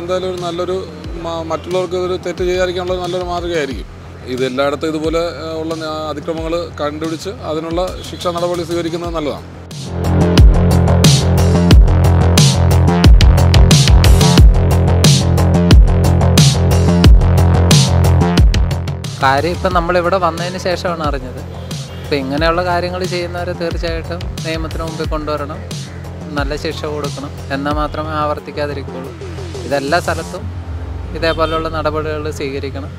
എന്തായാലും ഒരു നല്ലൊരു മ- മറ്റുള്ളവർക്ക് ഒരു തെറ്റ് ചെയ്യാതിരിക്കാനുള്ള ഒരു നല്ലൊരു മാതൃകയായിരിക്കും ഇത് എല്ലായിടത്തും ഇതുപോലെ ഏഹ്, ഉള്ള അതിക്രമങ്ങൾ കണ്ടുപിടിച്ച് അതിനുള്ള ശിക്ഷാ നടപടി സ്വീകരിക്കുന്നത് നല്ലതാണ് കാര്യം ഇപ്പം നമ്മളിവിടെ വന്നതിന് ശേഷമാണ് അറിഞ്ഞത് അപ്പം ഇങ്ങനെയുള്ള കാര്യങ്ങൾ ചെയ്യുന്നവരെ തീർച്ചയായിട്ടും നിയമത്തിന് മുമ്പിൽ കൊണ്ടുവരണം നല്ല ശിക്ഷ കൊടുക്കണം എന്നാൽ മാത്രമേ ആവർത്തിക്കാതിരിക്കുകയുള്ളൂ ഇതെല്ലാ സ്ഥലത്തും ഇതേപോലെയുള്ള നടപടികൾ സ്വീകരിക്കണം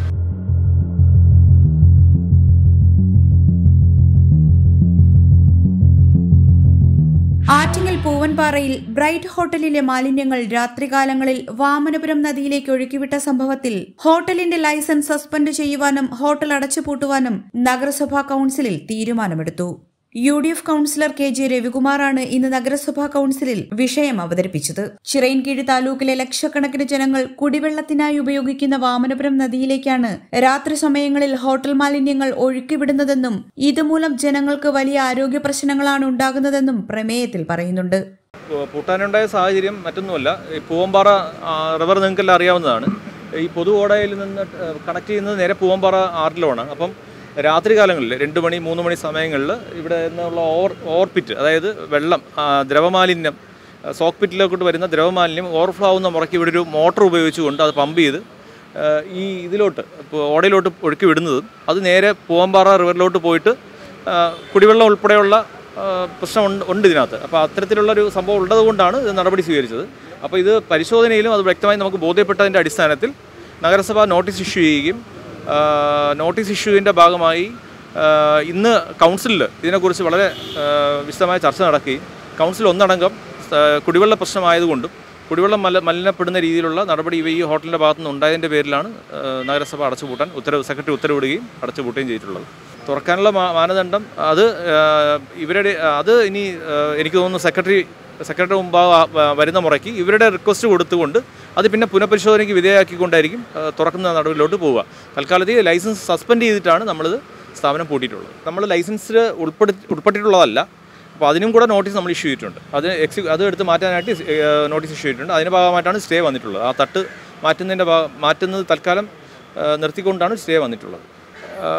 ആറ്റിങ്ങൽ പൂവൻപാറയിൽ ബ്രൈറ്റ് ഹോട്ടലിലെ മാലിന്യങ്ങൾ രാത്രികാലങ്ങളിൽ വാമനപുരം നദിയിലേക്ക് ഒഴുക്കിവിട്ട സംഭവത്തിൽ ഹോട്ടലിന്റെ ലൈസൻസ് സസ്പെൻഡ് ചെയ്യുവാനും ഹോട്ടൽ അടച്ചുപൂട്ടുവാനും നഗരസഭാ കൌൺസിലിൽ തീരുമാനമെടുത്തു U D F councillor K J രവികുമാറാണ് ഇന്ന് നഗരസഭാ കൌൺസിലിൽ വിഷയം അവതരിപ്പിച്ചത് ചിറയൻകീഴ് താലൂക്കിലെ ലക്ഷക്കണക്കിന് ജനങ്ങൾ കുടിവെള്ളത്തിനായി ഉപയോഗിക്കുന്ന വാമനപുരം നദിയിലേക്കാണ് രാത്രി സമയങ്ങളിൽ ഹോട്ടൽ മാലിന്യങ്ങൾ ഒഴുക്കിവിടുന്നതെന്നും ഇതുമൂലം ജനങ്ങൾക്ക് വലിയ ആരോഗ്യ പ്രശ്നങ്ങളാണ് ഉണ്ടാകുന്നതെന്നും പ്രമേയത്തിൽ പറയുന്നുണ്ട് പൂ- പൂട്ടാനുണ്ടായ സാഹചര്യം മറ്റൊന്നുമല്ല ഈ പൂവമ്പാറ ആ, റിവർ നിങ്ങൾക്കെല്ലാം അറിയാവുന്നതാണ് ഈ പൊതു ഓടയിൽ നിന്ന് കണക്ട് ചെയ്യുന്നത് നേരെ പൂവമ്പാറ ആറിലുമാണ് അപ്പം രാത്രി കാലങ്ങളിൽ രണ്ട് മണി മൂന്ന് മണി സമയങ്ങളിൽ ഇവിടെ നിന്നുള്ള ഓവർ ഓവർ പിറ്റ് അതായത് വെള്ളം ആ, ദ്രവമാലിന്യം ആ, സോക്ക് പിറ്റിലേക്കോട്ട് വരുന്ന ദ്രവമാലിന്യം ഓവർഫ്ലോ ആവുന്ന മുറയ്ക്ക് ഇവിടെ ഒരു മോട്ടോർ ഉപയോഗിച്ചുകൊണ്ട് അത് പമ്പ് ചെയ്ത് ആ, ഈ ഇതിലോട്ട് ഇപ്പോൾ ഓടയിലോട്ട് ഒഴുക്കി വിടുന്നതും അത് നേരെ പൂവമ്പാറ റിവറിലോട്ട് പോയിട്ട് ആ, കുടിവെള്ളം ഉൾപ്പെടെയുള്ള ആ, പ്രശ്നം ഉണ്ട് ഉണ്ട് ഇതിനകത്ത് അപ്പോൾ അത്തരത്തിലുള്ളൊരു സംഭവം ഉള്ളതുകൊണ്ടാണ് ഇത് നടപടി സ്വീകരിച്ചത് അപ്പോൾ ഇത് പരിശോധനയിലും അത് വ്യക്തമായി നമുക്ക് ബോധ്യപ്പെട്ടതിൻ്റെ അടിസ്ഥാനത്തിൽ നഗരസഭ നോട്ടീസ് ഇഷ്യൂ ചെയ്യുകയും ആ, നോട്ടീസ് ഇഷ്യൂവിൻ്റെ ഭാഗമായി ആ, ഇന്ന് കൗൺസിലിൽ ഇതിനെക്കുറിച്ച് വളരെ ആ, വിശദമായ ചർച്ച നടക്കുകയും കൗൺസിൽ ഒന്നടങ്കം ആ, കുടിവെള്ള പ്രശ്നമായതുകൊണ്ടും കുടിവെള്ളം മല മലിനപ്പെടുന്ന രീതിയിലുള്ള നടപടി ഇവ ഈ ഹോട്ടലിൻ്റെ ഭാഗത്തു നിന്ന് ഉണ്ടായതിൻ്റെ പേരിലാണ് ആ, നഗരസഭ അടച്ചുപൂട്ടാൻ ഉത്തരവ് സെക്രട്ടറി ഉത്തരവിടുകയും അടച്ചുപൂട്ടുകയും ചെയ്തിട്ടുള്ളത് തുറക്കാനുള്ള മാ- മാനദണ്ഡം അത് ആ, ഇവരുടെ അത് ഇനി ആ, എനിക്ക് തോന്നുന്നു സെക്രട്ടറി സെക്രട്ടറി മുമ്പാകെ ആ, വ- വരുന്ന മുറയ്ക്ക് ഇവരുടെ റിക്വസ്റ്റ് കൊടുത്തുകൊണ്ട് അത് പിന്നെ പുനഃപരിശോധനയ്ക്ക് വിധേയമാക്കിക്കൊണ്ടായിരിക്കും ആ, തുറക്കുന്ന നടപടിയിലോട്ട് പോവുക തൽക്കാലത്തിൽ ലൈസൻസ് സസ്പെൻഡ് ചെയ്തിട്ടാണ് നമ്മളിത് സ്ഥാപനം പൂട്ടിയിട്ടുള്ളത് നമ്മൾ ലൈസൻസിൽ ഉൾപ്പെടുത്തി ഉൾപ്പെട്ടിട്ടുള്ളതല്ല അപ്പോൾ അതിനും കൂടെ നോട്ടീസ് നമ്മൾ ഇഷ്യൂ ചെയ്തിട്ടുണ്ട് അത് എക്സി അത് എടുത്ത് മാറ്റാനായിട്ട് നോട്ടീസ് ഇഷ്യൂ ചെയ്തിട്ടുണ്ട് അതിൻ്റെ ഭാഗമായിട്ടാണ് സ്റ്റേ വന്നിട്ടുള്ളത് ആ തട്ട് മാറ്റുന്നതിൻ്റെ ഭാഗം മാറ്റുന്നത് തൽക്കാലം ആ, നിർത്തിക്കൊണ്ടാണ് സ്റ്റേ വന്നിട്ടുള്ളത് ആ,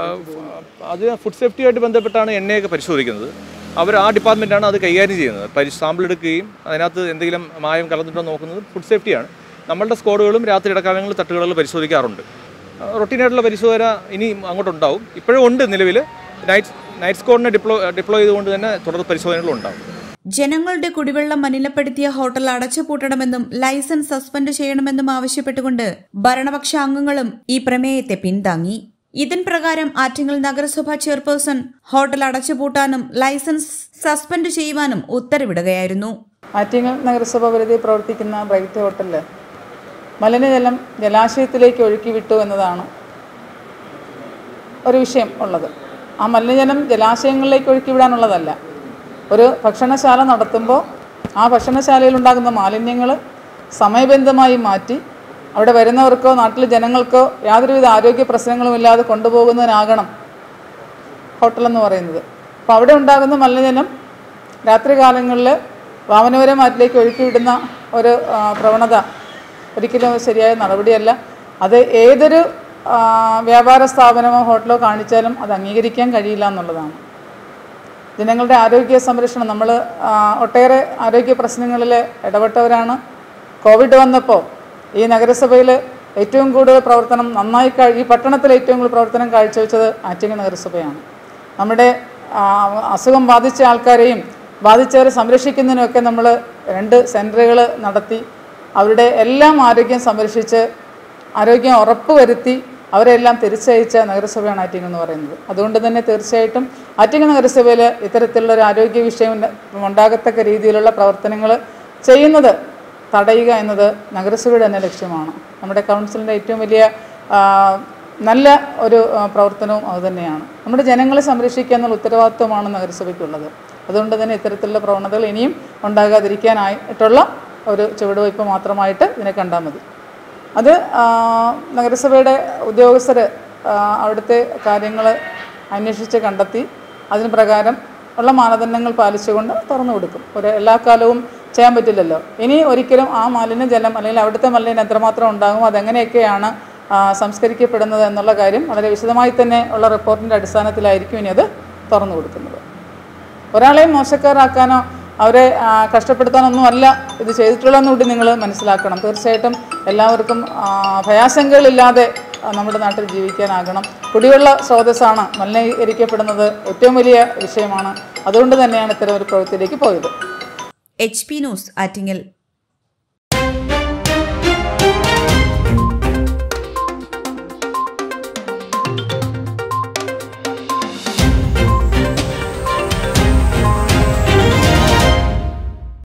അത് ഫുഡ് സേഫ്റ്റിയായിട്ട് ബന്ധപ്പെട്ടാണ് എണ്ണയൊക്കെ പരിശോധിക്കുന്നത് അവർ ആ ഡിപ്പാർട്ട്മെൻറ്റാണ് അത് കൈകാര്യം ചെയ്യുന്നത് പരി സാമ്പിൾ എടുക്കുകയും അതിനകത്ത് എന്തെങ്കിലും മായം കലർന്നിട്ടോ നോക്കുന്നത് ഫുഡ് സേഫ്റ്റിയാണ് നമ്മളുടെ സ്ക്വാഡുകളും രാത്രി ഇടക്കാലങ്ങളിൽ തട്ടുകളിൽ പരിശോധിക്കാറുണ്ട് റൊട്ടീനായിട്ടുള്ള പരിശോധന ഇനി അങ്ങോട്ടുണ്ടാവും ഇപ്പോഴും ഉണ്ട് നിലവിൽ നൈറ്റ് നൈറ്റ് സ്ക്വാഡിനെ ഡിപ്ലോ ഡിപ്ലോ ചെയ്തുകൊണ്ട് തന്നെ തുടർ പരിശോധനകളും ഉണ്ടാവും ജനങ്ങളുടെ കുടിവെള്ളം മലിനപ്പെടുത്തിയ ഹോട്ടൽ അടച്ചുപൂട്ടണമെന്നും ലൈസൻസ് സസ്പെൻഡ് ചെയ്യണമെന്നും ആവശ്യപ്പെട്ടുകൊണ്ട് ഭരണപക്ഷ അംഗങ്ങളും ഈ പ്രമേയത്തെ പിന്താങ്ങി ഇതിൻ പ്രകാരം ആറ്റിങ്ങൽ നഗരസഭാ ചെയർപേഴ്സൺ ഹോട്ടൽ അടച്ചുപൂട്ടാനും ലൈസൻസ് സസ്പെൻഡ് ചെയ്യുവാനും ഉത്തരവിടുകയായിരുന്നു ആറ്റിങ്ങൽ നഗരസഭ പരിധി പ്രവർത്തിക്കുന്ന ബ്രൈറ്റ് ഹോട്ടലിൽ മലിനജലം ജലാശയത്തിലേക്ക് ഒഴുക്കി വിട്ടു എന്നതാണ് ഒരു വിഷയം ഉള്ളത് ആ മലിനജലം ജലാശയങ്ങളിലേക്ക് ഒഴുക്കി വിടാനുള്ളതല്ല ഒരു ഭക്ഷണശാല നടത്തുമ്പോൾ ആ ഭക്ഷണശാലയിൽ ഉണ്ടാകുന്ന മാലിന്യങ്ങൾ സമയബന്ധമായി മാറ്റി അവിടെ വരുന്നവർക്കോ നാട്ടിലെ ജനങ്ങൾക്കോ യാതൊരുവിധ ആരോഗ്യ പ്രശ്നങ്ങളും ഇല്ലാതെ കൊണ്ടുപോകുന്നതിനാകണം ഹോട്ടലെന്ന് പറയുന്നത് അപ്പോൾ അവിടെ ഉണ്ടാകുന്ന മലിനജലം രാത്രികാലങ്ങളിൽ വാമനപുരമാറ്റിലേക്ക് ഒഴുക്കി വിടുന്ന ഒരു ആ, പ്രവണത ഒരിക്കലും ശരിയായ നടപടിയല്ല അത് ഏതൊരു ആ, വ്യാപാര സ്ഥാപനമോ ഹോട്ടലോ കാണിച്ചാലും അത് അംഗീകരിക്കാൻ കഴിയില്ല എന്നുള്ളതാണ് ജനങ്ങളുടെ ആരോഗ്യ സംരക്ഷണം നമ്മൾ ഒട്ടേറെ ആരോഗ്യ പ്രശ്നങ്ങളിൽ ഇടപെട്ടവരാണ് കോവിഡ് വന്നപ്പോൾ ഈ നഗരസഭയിൽ ഏറ്റവും കൂടുതൽ പ്രവർത്തനം നന്നായി കഴി ഈ പട്ടണത്തിൽ ഏറ്റവും കൂടുതൽ പ്രവർത്തനം കാഴ്ചവെച്ചത് ആറ്റിങ്ങൽ നഗരസഭയാണ് നമ്മുടെ ആ, അസുഖം ബാധിച്ച ആൾക്കാരെയും ബാധിച്ചവരെ സംരക്ഷിക്കുന്നതിനുമൊക്കെ നമ്മൾ രണ്ട് സെൻറ്ററുകൾ നടത്തി അവരുടെ എല്ലാം ആരോഗ്യം സംരക്ഷിച്ച് ആരോഗ്യം ഉറപ്പുവരുത്തി അവരെല്ലാം തിരിച്ചയച്ച നഗരസഭയാണ് ആറ്റിങ്ങൽ എന്ന് പറയുന്നത് അതുകൊണ്ട് തന്നെ തീർച്ചയായിട്ടും ആറ്റിങ്ങൽ നഗരസഭയിൽ ഇത്തരത്തിലുള്ള ഒരു ആരോഗ്യ വിഷയം ഉണ്ട- ഉണ്ടാകത്തക്ക രീതിയിലുള്ള പ്രവർത്തനങ്ങൾ ചെയ്യുന്നത് തടയുക എന്നത് നഗരസഭയുടെ തന്നെ ലക്ഷ്യമാണ് നമ്മുടെ കൗൺസിലിൻ്റെ ഏറ്റവും വലിയ ആ, നല്ല ഒരു ആ, പ്രവർത്തനവും അതുതന്നെയാണ് നമ്മുടെ ജനങ്ങളെ സംരക്ഷിക്കുക എന്നുള്ള ഉത്തരവാദിത്വമാണ് നഗരസഭയ്ക്കുള്ളത് അതുകൊണ്ട് തന്നെ ഇത്തരത്തിലുള്ള പ്രവണതകൾ ഇനിയും ഉണ്ടാകാതിരിക്കാനായിട്ടുള്ള ഒരു ചുവടുവയ്പ് മാത്രമായിട്ട് ഇതിനെ കണ്ടാൽ മതി അത് ആ, നഗരസഭയുടെ ഉദ്യോഗസ്ഥർ അവിടുത്തെ കാര്യങ്ങൾ അന്വേഷിച്ച് കണ്ടെത്തി അതിന് പ്രകാരം ഉള്ള മാനദണ്ഡങ്ങൾ പാലിച്ചുകൊണ്ട് തുറന്നു കൊടുക്കും ഒരു എല്ലാ കാലവും ചെയ്യാൻ പറ്റില്ലല്ലോ ഇനി ഒരിക്കലും ആ മലിനജലം അല്ലെങ്കിൽ അവിടുത്തെ മലിനം എത്രമാത്രം ഉണ്ടാകും അതെങ്ങനെയൊക്കെയാണ് ആ, സംസ്കരിക്കപ്പെടുന്നത് എന്നുള്ള കാര്യം വളരെ വിശദമായി തന്നെ ഉള്ള റിപ്പോർട്ടിൻ്റെ അടിസ്ഥാനത്തിലായിരിക്കും ഇനി അത് തുറന്നു കൊടുക്കുന്നത് ഒരാളെയും മോശക്കാരാക്കാനോ അവരെ ആ, കഷ്ടപ്പെടുത്താനൊന്നും അല്ല ഇത് ചെയ്തിട്ടുള്ളതെന്ന് കൂടി നിങ്ങൾ മനസ്സിലാക്കണം തീർച്ചയായിട്ടും എല്ലാവർക്കും ആ, ഭയാശങ്കകളില്ലാതെ ആ, നമ്മുടെ നാട്ടിൽ ജീവിക്കാനാകണം കുടിവെള്ള സ്രോതസ്സാണ് മലിനീകരിക്കപ്പെടുന്നത് ഏറ്റവും വലിയ വിഷയമാണ് അതുകൊണ്ട് തന്നെയാണ് ഇത്തരം ഒരു പ്രവൃത്തിയിലേക്ക് പോയത് എച്ച് പി ന്യൂസ് ആറ്റിങ്ങൽ